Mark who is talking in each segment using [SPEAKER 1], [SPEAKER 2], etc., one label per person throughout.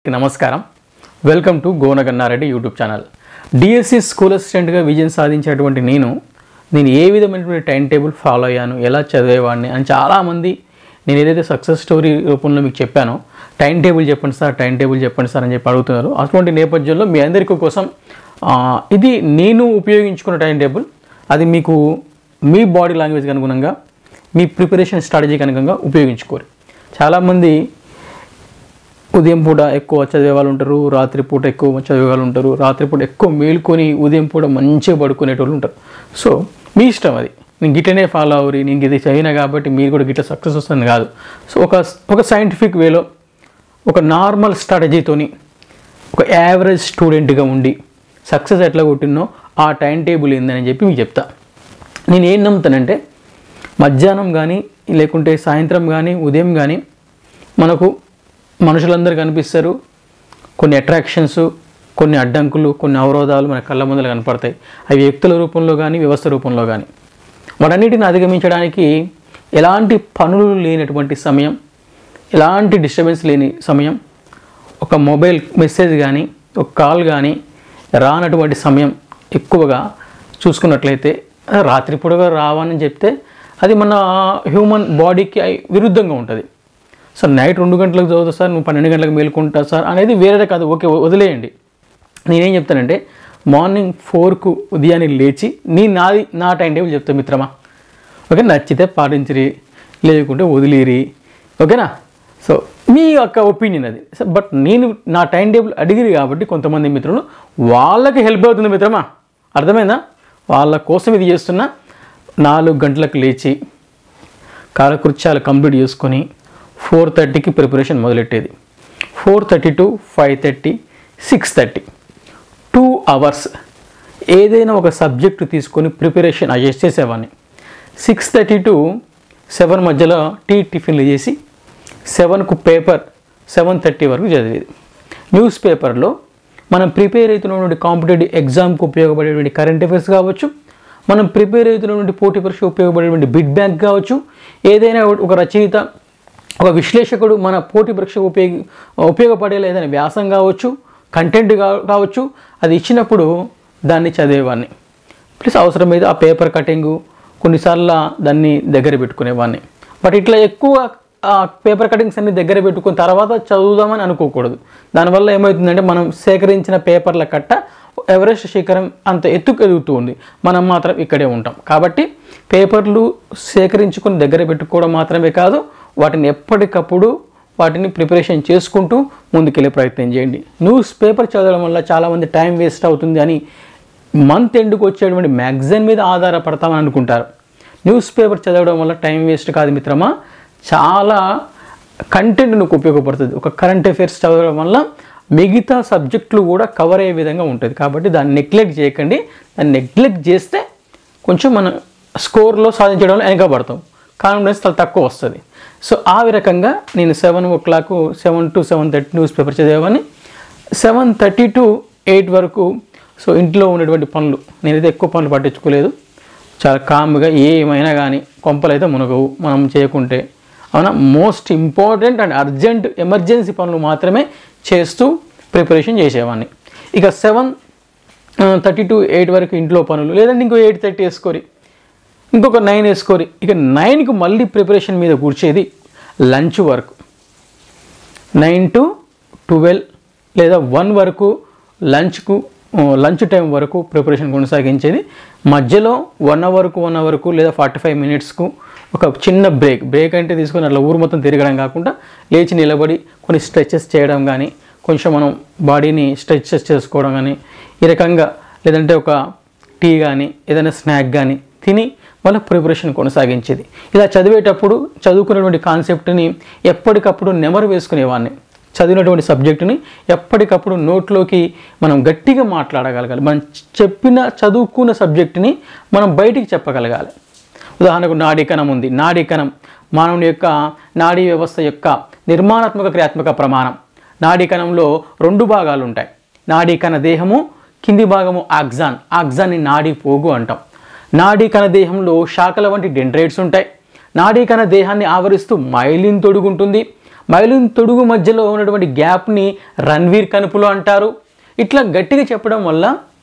[SPEAKER 1] అందరికీ నమస్కారం welcome to Gonagannareddy YouTube channel DSC school అసిస్టెంట్గా విజయం సాధించినటువంటి నేను నేను ఏ విధమైనటువంటి టైం టేబుల్ ఫాలో అయ్యాను ఎలా చదివేవాడిని అని చాలామంది నేను ఏదైతే సక్సెస్ స్టోరీ రూపంలో మీకు చెప్పానో టైం టేబుల్ చెప్పండి సార్ టైం టేబుల్ చెప్పండి సార్ అని చెప్పి అడుగుతున్నారు అటువంటి నేపథ్యంలో మీ అందరికీ కోసం ఆ, ఇది నేను ఉపయోగించుకున్న టైం టేబుల్ అది మీకు మీ బాడీ లాంగ్వేజ్కి అనుగుణంగా మీ ప్రిపరేషన్ స్ట్రాటజీకి అనుగుణంగా ఉపయోగించుకోరు చాలామంది ఉదయం పూట ఎక్కువ చదివే వాళ్ళు ఉంటారు రాత్రి పూట ఎక్కువ చదివే వాళ్ళు ఉంటారు రాత్రి పూట ఎక్కువ మేలుకొని ఉదయం పూట మంచిగా పడుకునేటోళ్ళు ఉంటారు సో మీ ఇష్టం అది నేను గిట్లనే ఫాలో అవ్వరి నేను ఇది చదివినా కాబట్టి మీరు కూడా గిట్ల సక్సెస్ వస్తుంది కాదు సో ఒక ఒక సైంటిఫిక్ వేలో ఒక నార్మల్ స్ట్రాటజీతోని ఒక యావరేజ్ స్టూడెంట్గా ఉండి సక్సెస్ ఎట్లా కొట్టినో ఆ టైం టేబుల్ ఏందని చెప్పి మీకు చెప్తా నేను ఏం నమ్ముతానంటే మధ్యాహ్నం కానీ లేకుంటే సాయంత్రం కానీ ఉదయం కానీ మనకు మనుషులందరూ కనిపిస్తారు కొన్ని అట్రాక్షన్స్ కొన్ని అడ్డంకులు కొన్ని అవరోధాలు మన కళ్ళ ముందర కనపడతాయి అవి వ్యక్తుల రూపంలో కానీ వ్యవస్థ రూపంలో కానీ వాటన్నిటిని అధిగమించడానికి ఎలాంటి పనులు లేనటువంటి సమయం ఎలాంటి డిస్టర్బెన్స్ లేని సమయం ఒక మొబైల్ మెసేజ్ కానీ ఒక కాల్ కానీ రానటువంటి సమయం ఎక్కువగా చూసుకున్నట్లయితే అది రాత్రిపూటగా రావని చెప్తే అది మన హ్యూమన్ బాడీకి విరుద్ధంగా ఉంటుంది సో నైట్ రెండు గంటలకు చదువుతా సార్ నువ్వు పన్నెండు గంటలకు మేలుకుంటా సార్ అనేది వేరేదే కాదు ఓకే వదిలేయండి నేనేం చెప్తానంటే మార్నింగ్ ఫోర్కు ఉదయాన్నే లేచి నీ నాది నా టైం టేబుల్ చెప్తా మిత్రమా ఓకే నచ్చితే పాటించిరి లేకుంటే వదిలేరి ఓకేనా సో మీ యొక్క ఒపీనియన్ అది సో బట్ నేను నా టైం టేబుల్ అడిగిరి కాబట్టి కొంతమంది మిత్రులు వాళ్ళకి హెల్ప్ అవుతుంది మిత్రమా అర్థమైందా వాళ్ళ కోసం ఇది చేస్తున్నా నాలుగు గంటలకు లేచి కాలకృత్యాలు కంప్లీట్ చేసుకొని ఫోర్ థర్టీకి ప్రిపరేషన్ మొదలెట్టేది four thirty to five thirty six thirty two hours ఏదైనా ఒక సబ్జెక్టు తీసుకొని ప్రిపరేషన్ అడ్జస్ట్ చేసేవాడిని సిక్స్ థర్టీ టు సెవెన్ మధ్యలో టీ టిఫిన్లు చేసి సెవెన్కు పేపర్ సెవెన్ థర్టీ వరకు చదివేది న్యూస్ పేపర్లో మనం ప్రిపేర్ అవుతున్నటువంటి కాంపిటేటివ్ ఎగ్జామ్కి ఉపయోగపడేటువంటి కరెంట్ అఫైర్స్ కావచ్చు మనం ప్రిపేర్ అవుతున్నటువంటి పోటీ పరీక్ష ఉపయోగపడేటువంటి బిడ్ బ్యాంక్ కావచ్చు ఏదైనా ఒక రచయిత ఒక విశ్లేషకుడు మన పోటీ పరీక్షకు ఉపయోగ ఉపయోగపడేలా ఏదైనా వ్యాసం కావచ్చు కంటెంట్ కా- కావచ్చు అది ఇచ్చినప్పుడు దాన్ని చదివేవాడిని ప్లస్ అవసరమైతే ఆ పేపర్ కటింగు కొన్నిసార్లు దాన్ని దగ్గర పెట్టుకునేవాడిని బట్ ఇట్లా ఎక్కువ ఆ పేపర్ కటింగ్స్ అన్ని దగ్గర పెట్టుకున్న తర్వాత చదువుదామని అనుకోకూడదు దానివల్ల ఏమవుతుందంటే మనం సేకరించిన పేపర్ల కట్ట ఎవరెస్ట్ శిఖరం అంత ఎత్తుకు ఎదుగుతూ ఉంది మనం మాత్రం ఇక్కడే ఉంటాం కాబట్టి పేపర్లు సేకరించుకుని దగ్గర పెట్టుకోవడం మాత్రమే కాదు వాటిని ఎప్పటికప్పుడు వాటిని ప్రిపరేషన్ చేసుకుంటూ ముందుకెళ్ళే ప్రయత్నం చేయండి న్యూస్ పేపర్ చదవడం వల్ల చాలామంది టైం వేస్ట్ అవుతుంది అని మంత్ ఎండ్కి వచ్చేటువంటి మ్యాగజైన్ మీద ఆధారపడతామని అనుకుంటారు న్యూస్ పేపర్ చదవడం వల్ల టైం వేస్ట్ కాదు మిత్రమా చాలా కంటెంట్ నీకు ఉపయోగపడుతుంది ఒక కరెంట్ అఫైర్స్ చదవడం వల్ల మిగతా సబ్జెక్టులు కూడా కవర్ అయ్యే విధంగా ఉంటుంది కాబట్టి దాన్ని నెగ్లెక్ట్ చేయకండి దాన్ని నెగ్లెక్ట్ చేస్తే కొంచెం మనం స్కోర్లో సాధించడంలో వెనకబడతాం కాన్ఫిడెన్స్ చాలా తక్కువ వస్తుంది సో ఆ రకంగా నేను seven o'clock seven to seven thirty newspaper చదివేవాడిని సెవెన్ థర్టీ టు ఎయిట్ వరకు సో ఇంట్లో ఉన్నటువంటి పనులు నేనైతే ఎక్కువ పనులు పట్టించుకోలేదు చాలా కామ్గా ఏమైనా కానీ కొంపలు అయితే మునగవు మనం చేయకుంటే అవునా most important and urgent emergency పనులు మాత్రమే చేస్తూ ప్రిపరేషన్ చేసేవాడిని ఇక సెవెన్ థర్టీ టు ఎయిట్ వరకు ఇంట్లో పనులు లేదంటే ఇంకో ఎయిట్ థర్టీ వేసుకోరి ఇంకొక నైన్ వేసుకోరి ఇక నైన్కి మళ్ళీ ప్రిపరేషన్ మీద కూర్చేది లంచ్ వరకు నైన్ టు ట్వెల్వ్ లేదా వన్ వరకు లంచ్కు లంచ్ టైం వరకు ప్రిపరేషన్ కొనసాగించేది మధ్యలో వన్ అవర్కు వన్ అవర్కు లేదా ఫార్టీ ఫైవ్ మినిట్స్కు ఒక చిన్న బ్రేక్ బ్రేక్ అంటే తీసుకొని అట్లా ఊరు మొత్తం తిరగడం కాకుండా లేచి నిలబడి కొన్ని స్ట్రెచెస్ చేయడం కానీ కొంచెం మనం బాడీని స్ట్రెచెస్ చేసుకోవడం కానీ ఈ రకంగా లేదంటే ఒక టీ కానీ ఏదైనా స్నాక్ కానీ తిని మళ్ళీ ప్రిపరేషన్ కొనసాగించేది ఇలా చదివేటప్పుడు చదువుకున్నటువంటి కాన్సెప్ట్ని ఎప్పటికప్పుడు నెమరు వేసుకునేవాడిని చదివినటువంటి సబ్జెక్టుని ఎప్పటికప్పుడు నోట్లోకి మనం గట్టిగా మాట్లాడగలగాలి మనం చెప్పిన చదువుకున్న సబ్జెక్టుని మనం బయటికి చెప్పగలగాలి ఉదాహరణకు నాడీ కణం ఉంది నాడీ కణం మానవుని యొక్క నాడీ వ్యవస్థ యొక్క నిర్మాణాత్మక క్రియాత్మక ప్రమాణం నాడీ కణంలో రెండు భాగాలు ఉంటాయి నాడీ కణ దేహము కింది భాగము ఆక్సాన్ ఆక్సాన్ని నాడీ పోగు అంటాం నాడీ కణ దేహంలో శాఖల వంటి డెండ్రైట్స్ ఉంటాయి నాడీ కణ దేహాన్ని ఆవరిస్తూ మైలిన్ తొడుగుంటుంది మైలున్ తొడుగు మధ్యలో ఉన్నటువంటి గ్యాప్ని రణ్వీర్ కనుపులు అంటారు ఇట్లా గట్టిగా చెప్పడం వల్ల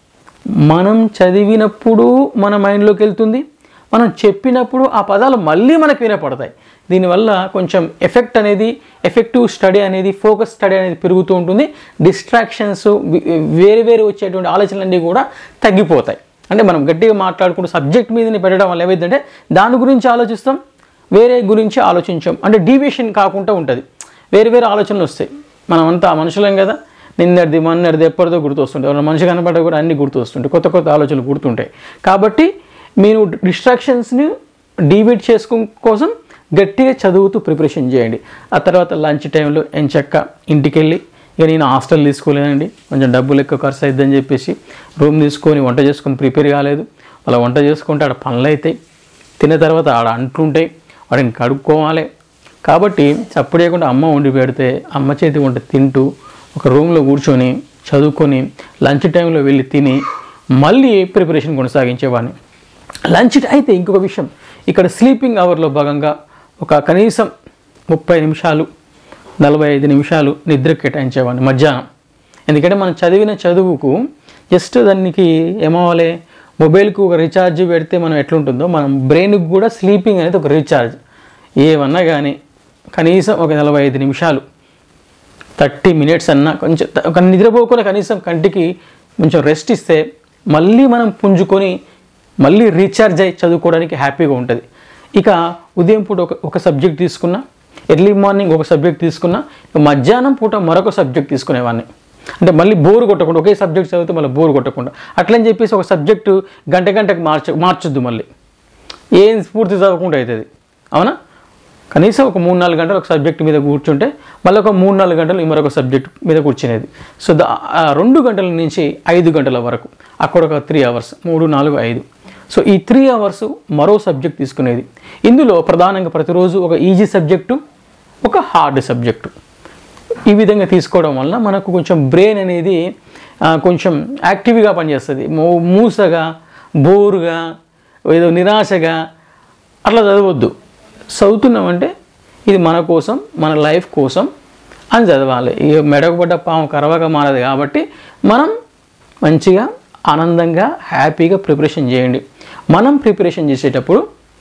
[SPEAKER 1] మనం చదివినప్పుడు మన మైండ్లోకి వెళ్తుంది మనం చెప్పినప్పుడు ఆ పదాలు మళ్ళీ మనకు వినపడతాయి దీనివల్ల కొంచెం ఎఫెక్ట్ అనేది ఎఫెక్టివ్ స్టడీ అనేది ఫోకస్ స్టడీ అనేది పెరుగుతూ ఉంటుంది డిస్ట్రాక్షన్స్ వేరే వేరే వచ్చేటువంటి ఆలోచనలన్నీ కూడా తగ్గిపోతాయి అంటే మనం గట్టిగా మాట్లాడుకుంటూ సబ్జెక్ట్ మీదనే పెట్టడం వల్ల ఏమైందంటే దాని గురించి ఆలోచిస్తాం వేరే గురించి ఆలోచించాం అంటే డీవియేషన్ కాకుండా ఉంటుంది వేరే వేరే ఆలోచనలు వస్తాయి మనం అంతా మనుషులం కదా నిన్నటిది మొన్నటిది ఎప్పటిదో గుర్తు వస్తుంటాయి ఎవరైనా మనిషి కనపడ కూడా అన్ని గుర్తు వస్తుంటాయి కొత్త కొత్త ఆలోచనలు గుర్తుంటాయి కాబట్టి మీరు డిస్ట్రాక్షన్స్ని డీవేట్ చేసుకో కోసం గట్టిగా చదువుతూ ప్రిపరేషన్ చేయండి ఆ తర్వాత లంచ్ టైంలో ఎంచక్క ఇంటికి వెళ్ళి ఇక నేను హాస్టల్ తీసుకోలేనండి కొంచెం డబ్బులు ఎక్కువ ఖర్చు అయిద్దని చెప్పేసి రూమ్ తీసుకొని వంట చేసుకొని ప్రిపేర్ కాలేదు అలా వంట చేసుకుంటే ఆడ పనులు అవుతాయి తిన్న తర్వాత ఆడ అంటుంటాయి వాడిని కడుక్కోవాలి కాబట్టి చప్పుడు చేయకుండా అమ్మ వండి పెడితే అమ్మ చేతి వంట తింటూ ఒక రూమ్లో కూర్చొని చదువుకొని లంచ్ టైంలో వెళ్ళి తిని మళ్ళీ ప్రిపరేషన్ కొనసాగించేవాడిని లంచ్ అయితే ఇంకొక విషయం ఇక్కడ స్లీపింగ్ అవర్లో భాగంగా ఒక కనీసం ముప్పై నిమిషాలు నలభై ఐదు నిమిషాలు నిద్ర కేటాయించేవాడిని మధ్యాహ్నం ఎందుకంటే మనం చదివిన చదువుకు జస్ట్ దానికి ఏమవ్వాలి మొబైల్కి ఒక రీఛార్జ్ పెడితే మనం ఎట్లుంటుందో మనం బ్రెయిన్కి కూడా స్లీపింగ్ అనేది ఒక రీఛార్జ్ ఏమన్నా కానీ కనీసం ఒక నలభై ఐదు నిమిషాలు థర్టీ మినిట్స్ అన్నా కొంచెం త- ఒక నిద్రపోకుండా కనీసం కంటికి కొంచెం రెస్ట్ ఇస్తే మళ్ళీ మనం పుంజుకొని మళ్ళీ రీఛార్జ్ అయ్యి చదువుకోవడానికి హ్యాపీగా ఉంటుంది ఇక ఉదయం పూట ఒక ఒక సబ్జెక్ట్ తీసుకున్నా ఎర్లీ మార్నింగ్ ఒక సబ్జెక్ట్ తీసుకున్నా ఇక మధ్యాహ్నం పూట మరొక సబ్జెక్ట్ తీసుకునేవాడిని అంటే మళ్ళీ బోర్ కొట్టకుండా ఒకే సబ్జెక్ట్ చదివితే మళ్ళీ బోర్ కొట్టకుండా అట్లని చెప్పేసి ఒక సబ్జెక్టు గంట గంటకు మార్చ మార్చొద్దు మళ్ళీ ఏం స్ఫూర్తి చదవకుండా అవుతుంది అవునా కనీసం ఒక మూడు నాలుగు గంటలు ఒక సబ్జెక్ట్ మీద కూర్చుంటే మళ్ళీ ఒక మూడు నాలుగు గంటలు ఈ మరొక సబ్జెక్ట్ మీద కూర్చునేది సో దా ఆ రెండు గంటల నుంచి ఐదు గంటల వరకు అక్కడ ఒక త్రీ అవర్స్ మూడు నాలుగు ఐదు సో ఈ త్రీ అవర్స్ మరో సబ్జెక్ట్ తీసుకునేది ఇందులో ప్రధానంగా ప్రతిరోజు ఒక ఈజీ సబ్జెక్టు ఒక హార్డ్ సబ్జెక్టు ఈ విధంగా తీసుకోవడం వల్ల మనకు కొంచెం బ్రెయిన్ అనేది ఆ, కొంచెం యాక్టివ్గా పనిచేస్తుంది మూ మూసగా బోరుగా ఏదో నిరాశగా అట్లా చదవద్దు చదువుతున్నామంటే ఇది మన కోసం మన లైఫ్ కోసం అని చదవాలి ఇక మెడకు పడ్డ పాము కరవక మారదు కాబట్టి మనం మంచిగా ఆనందంగా హ్యాపీగా ప్రిపరేషన్ చేయండి మనం ప్రిపరేషన్ చేసేటప్పుడు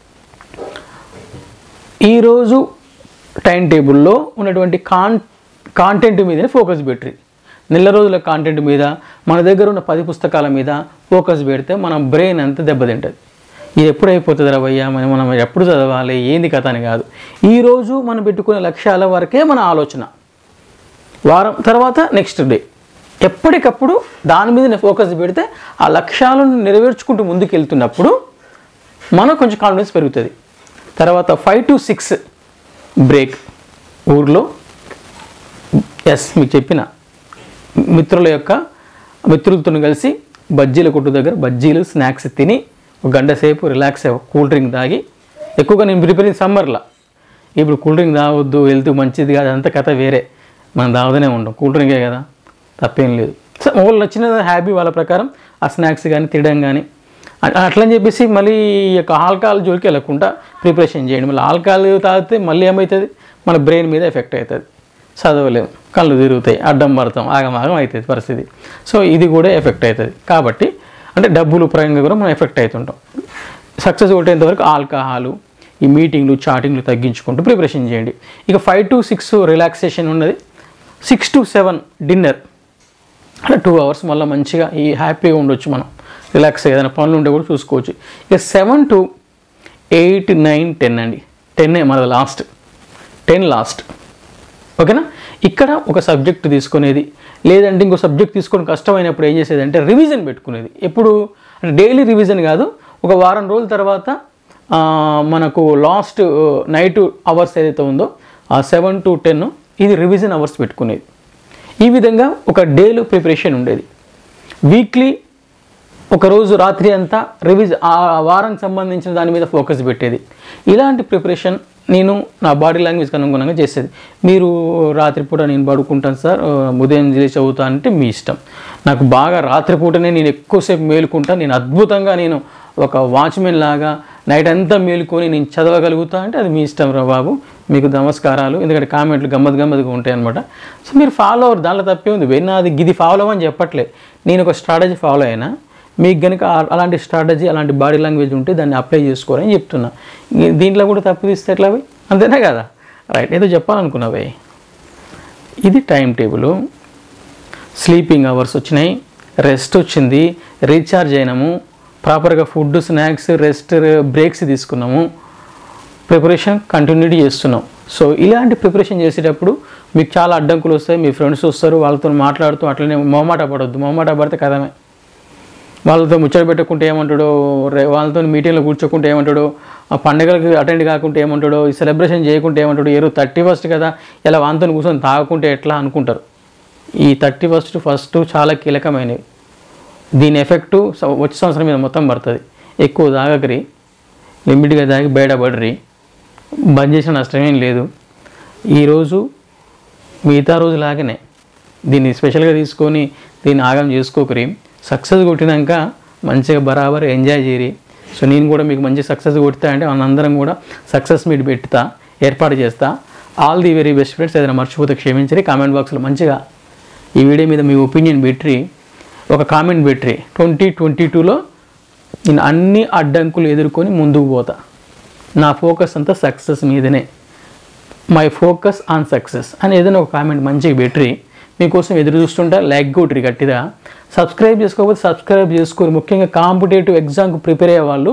[SPEAKER 1] ఈరోజు టైం టేబుల్లో ఉన్నటువంటి కాన్ కాంటెంట్ మీదనే ఫోకస్ పెట్టి నెల రోజుల కాంటెంట్ మీద మన దగ్గర ఉన్న పది పుస్తకాల మీద ఫోకస్ పెడితే మన బ్రెయిన్ అంతా దెబ్బతింటుంది ఇది ఎప్పుడు అయిపోతుంది రవయ్యా మనం మనం ఎప్పుడు చదవాలి ఏంది కథ అని కాదు ఈరోజు మనం పెట్టుకునే లక్ష్యాల వరకే మన ఆలోచన వారం తర్వాత నెక్స్ట్ డే ఎప్పటికప్పుడు దాని మీద ఫోకస్ పెడితే ఆ లక్ష్యాలను నెరవేర్చుకుంటూ ముందుకు వెళ్తున్నప్పుడు మనకు కొంచెం కాన్ఫిడెన్స్ పెరుగుతుంది తర్వాత ఫైవ్ టు సిక్స్ బ్రేక్ ఊర్లో ఎస్ మీకు చెప్పిన మిత్రుల యొక్క మిత్రులతో కలిసి బజ్జీల కొట్టు దగ్గర బజ్జీలు స్నాక్స్ తిని ఒక గంట సేపు రిలాక్స్ అయ్యి కూల్ డ్రింక్ తాగి ఎక్కువగా నేను ప్రిపేరింగ్ సమ్మర్లో ఇప్పుడు కూల్ డ్రింక్ తాగొద్దు హెల్త్ మంచిది కాదు అంత కథ వేరే మనం తాగుతూనే ఉంటాం కూల్ డ్రింకే కదా తప్పేం లేదు సో వాళ్ళు నచ్చిన హ్యాబీ వాళ్ళ ప్రకారం ఆ స్నాక్స్ కానీ తినడం కానీ అ- అట్లని చెప్పేసి మళ్ళీ ఈ యొక్క ఆల్కహాల్ జోలికి వెళ్ళకుండా ప్రిపరేషన్ చేయండి మళ్ళీ ఆల్కహాల్ తాగితే మళ్ళీ ఏమవుతుంది మన బ్రెయిన్ మీద ఎఫెక్ట్ అవుతుంది చదవలేము కళ్ళు తిరుగుతాయి అడ్డం పడతాం ఆగమాగం అవుతుంది పరిస్థితి సో ఇది కూడా ఎఫెక్ట్ అవుతుంది కాబట్టి అంటే డబ్బులు పరంగా కూడా మనం ఎఫెక్ట్ అవుతుంటాం సక్సెస్ కొట్టేంత వరకు ఆల్కహాలు ఈ మీటింగ్లు చాటింగ్లు తగ్గించుకుంటూ ప్రిపరేషన్ చేయండి ఇక ఫైవ్ టు సిక్స్ రిలాక్సేషన్ ఉన్నది సిక్స్ టు సెవెన్ డిన్నర్ అంటే టూ అవర్స్ మళ్ళీ మంచిగా ఈ హ్యాపీగా ఉండొచ్చు మనం రిలాక్స్ ఏదైనా పనులు ఉంటే కూడా చూసుకోవచ్చు ఇక seven to eight nine ten అండి టెన్నే మనది లాస్ట్ టెన్ లాస్ట్ ఓకేనా ఇక్కడ ఒక సబ్జెక్ట్ తీసుకునేది లేదంటే ఇంకో సబ్జెక్ట్ తీసుకొని కష్టమైనప్పుడు ఏం చేసేది అంటే రివిజన్ పెట్టుకునేది ఎప్పుడు అంటే డైలీ రివిజన్ కాదు ఒక వారం రోజుల తర్వాత ఆ, మనకు లాస్ట్ నైట్ అవర్స్ ఏదైతే ఉందో ఆ సెవెన్ టు టెన్ ఇది రివిజన్ అవర్స్ పెట్టుకునేది ఈ విధంగా ఒక డేలో ప్రిపరేషన్ ఉండేది వీక్లీ ఒకరోజు రాత్రి అంతా రివిజ్ ఆ వారానికి సంబంధించిన దాని మీద ఫోకస్ పెట్టేది ఇలాంటి ప్రిపరేషన్ నేను నా బాడీ లాంగ్వేజ్కి అనుగుణంగా చేసేది మీరు రాత్రిపూట నేను పడుకుంటాను సార్ ఆ, ఉదయం లేచి చదువుతా అంటే మీ ఇష్టం నాకు బాగా రాత్రిపూటనే నేను ఎక్కువసేపు మేలుకుంటా నేను అద్భుతంగా నేను ఒక వాచ్మెన్ లాగా నైట్ అంతా మేలుకొని నేను చదవగలుగుతా అంటే అది మీ ఇష్టం రా బాబు మీకు నమస్కారాలు ఎందుకంటే కామెంట్లు గమ్మత్ గమ్మత్తుగా ఉంటాయి అనమాట సో మీరు ఫాలో అవ్వరు దాంట్లో తప్పే ఉంది వెన్ అది గిది ఫాలో అవ్వని చెప్పట్లే నేను ఒక స్ట్రాటజీ ఫాలో అయినా మీకు కనుక ఆ- అలాంటి స్ట్రాటజీ అలాంటి బాడీ లాంగ్వేజ్ ఉంటే దాన్ని అప్లై చేసుకోరని చెప్తున్నా ఈ- దీంట్లో కూడా తప్పు తీస్తే ఎట్లా పోయి అంతేనా కదా రైట్ ఏదో చెప్పాలనుకున్నావే ఇది టైం టేబుల్ స్లీపింగ్ అవర్స్ వచ్చినాయి రెస్ట్ వచ్చింది రీఛార్జ్ అయినాము ప్రాపర్గా ఫుడ్ స్నాక్స్ రెస్ట్ బ్రేక్స్ తీసుకున్నాము ప్రిపరేషన్ కంటిన్యూటీ చేస్తున్నాం సో ఇలాంటి ప్రిపరేషన్ చేసేటప్పుడు మీకు చాలా అడ్డంకులు వస్తాయి మీ ఫ్రెండ్స్ వస్తారు వాళ్ళతో మాట్లాడుతూ అట్లనే మొహమాట పడొద్దు మొహమాట పడితే కథమే వాళ్ళతో ముచ్చట పెట్టకుంటే ఏమంటాడో రే- వాళ్ళతో మీటింగ్లో కూర్చోకుంటే ఏమంటాడో ఆ పండుగలకు అటెండ్ కాకుంటే ఏమంటాడో ఈ సెలబ్రేషన్ చేయకుంటే ఏమంటాడో ఏ రోజు థర్టీ ఫస్ట్ కదా ఇలా వాళ్ళతో కూర్చొని తాగకుంటే ఎట్లా అనుకుంటారు ఈ థర్టీ ఫస్ట్ ఫస్ట్ చాలా కీలకమైనవి దీని ఎఫెక్టు స- వచ్చే సంవత్సరం మీద మొత్తం పడుతుంది ఎక్కువ తాగకరి లిమిట్గా తాగి బయటపడరి బంద్ చేసిన నష్టమేం లేదు ఈరోజు మిగతా రోజు లాగానే దీన్ని స్పెషల్గా తీసుకొని దీన్ని ఆగం చేసుకోకరి సక్సెస్ కొట్టినాక మంచిగా బరాబర్ ఎంజాయ్ చేయరి సో నేను కూడా మీకు మంచి సక్సెస్ కొడతా అంటే మనందరం కూడా సక్సెస్ మీట్ పెడతా ఏర్పాటు చేస్తా all the very best friends ఏదైనా మర్చిపోతే క్షమించరి కామెంట్ బాక్స్లో మంచిగా ఈ వీడియో మీద మీ ఒపీనియన్ పెట్టి ఒక కామెంట్ పెట్టి ట్వంటీ ట్వంటీ టూలో నేను అన్ని అడ్డంకులు ఎదుర్కొని ముందుకు పోతా నా ఫోకస్ అంతా సక్సెస్ మీదనే మై ఫోకస్ ఆన్ సక్సెస్ అని ఏదైనా ఒక కామెంట్ మంచిగా పెట్టి మీకోసం ఎదురు చూస్తుంటా లైక్ కొట్టిరి గట్టిగా సబ్స్క్రైబ్ చేసుకోకపోతే సబ్స్క్రైబ్ చేసుకోరు ముఖ్యంగా కాంపిటేటివ్ ఎగ్జామ్కి ప్రిపేర్ అయ్యే వాళ్ళు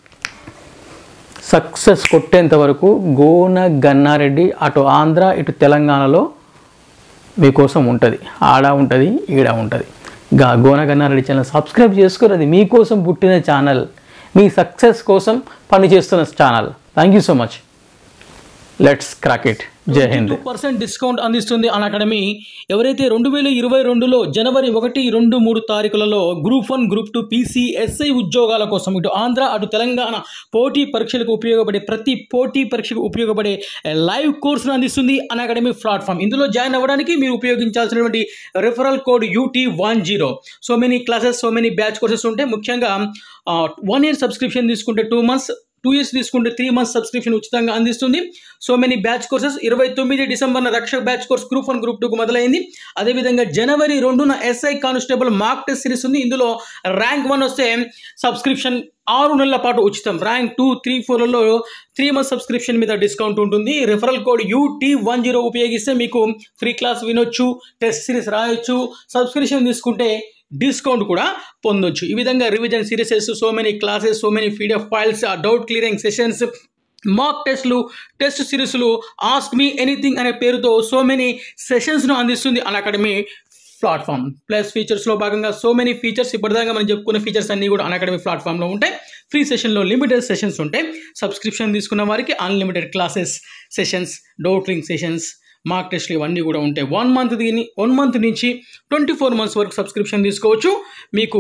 [SPEAKER 1] సక్సెస్ కొట్టేంత వరకు గోన గన్నారెడ్డి అటు ఆంధ్ర ఇటు తెలంగాణలో మీకోసం ఉంటుంది ఆడ ఉంటుంది ఈడ ఉంటుంది గా గోన గన్నారెడ్డి ఛానల్ సబ్స్క్రైబ్ చేసుకోరు అది మీకోసం పుట్టిన ఛానల్ మీ సక్సెస్ కోసం పనిచేస్తున్న channel thank you so much let's crack it జై హింద్
[SPEAKER 2] పర్సెంట్ డిస్కౌంట్ అందిస్తుంది అన్ అకాడమీ ఎవరైతే రెండు వేల ఇరవై రెండులో జనవరి ఒకటి రెండు మూడు తారీఖులలో group one group two PC SI ఉద్యోగాల కోసం ఇటు ఆంధ్ర అటు తెలంగాణ పోటీ పరీక్షలకు ఉపయోగపడే ప్రతి పోటీ పరీక్షకు ఉపయోగపడే లైవ్ కోర్సును అందిస్తుంది అన్ అకాడమీ ప్లాట్ఫామ్ ఇందులో జాయిన్ అవ్వడానికి మీరు ఉపయోగించాల్సినటువంటి referral code UT one zero so many classes so many batch courses ఉంటాయి ముఖ్యంగా వన్ ఇయర్ సబ్స్క్రిప్షన్ తీసుకుంటే టూ మంత్స్ టూ ఇయర్స్ తీసుకుంటే త్రీ మంత్స్ సబ్స్క్రిప్షన్ ఉచితంగా అందిస్తుంది సో మెనీ బ్యాచ్ కోర్సెస్ ఇరవై తొమ్మిది డిసెంబర్న Rakshak batch course group one group టూకు మొదలైంది అదేవిధంగా జనవరి రెండున SI constable mock test series ఉంది ఇందులో ర్యాంక్ వన్ వస్తే సబ్స్క్రిప్షన్ ఆరు నెలల పాటు ఉచితం ర్యాంక్ టూ త్రీ ఫోర్లలో త్రీ మంత్ సబ్స్క్రిప్షన్ మీద డిస్కౌంట్ ఉంటుంది referral code UT one zero ఉపయోగిస్తే మీకు ఫ్రీ క్లాస్ వినొచ్చు టెస్ట్ సిరీస్ రాయొచ్చు సబ్స్క్రిప్షన్ తీసుకుంటే డిస్కౌంట్ కూడా పొందొచ్చు ఈ విధంగా revision series so many classes so many PDF files doubt clearing sessions mock టెస్ట్లు టెస్ట్ సిరీస్లు ఆస్క్ మీ ఎనీథింగ్ అనే పేరుతో సో మెనీ సెషన్స్ను అందిస్తుంది అన్ అకాడమీ ప్లాట్ఫామ్ ప్లస్ ఫీచర్స్లో భాగంగా సో మెనీ ఫీచర్స్ ఇప్పటిదాకా మనం చెప్పుకున్న ఫీచర్స్ అన్నీ కూడా అన్ అకాడమీ ప్లాట్ఫామ్లో ఉంటాయి ఫ్రీ సెషన్లో లిమిటెడ్ సెషన్స్ ఉంటాయి సబ్స్క్రిప్షన్ తీసుకున్న వారికి అన్లిమిటెడ్ క్లాసెస్ సెషన్స్ డౌట్లింగ్ సెషన్స్ మార్క్ టెస్ట్లు ఇవన్నీ కూడా ఉంటాయి వన్ మంత్ దీని వన్ మంత్ నుంచి ట్వంటీ ఫోర్ మంత్స్ వరకు సబ్స్క్రిప్షన్ తీసుకోవచ్చు మీకు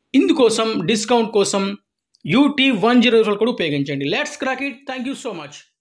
[SPEAKER 2] ఇందుకోసం డిస్కౌంట్ కోసం యూటీ వన్ జీరో కూడా ఉపయోగించండి let's crack it thank you so much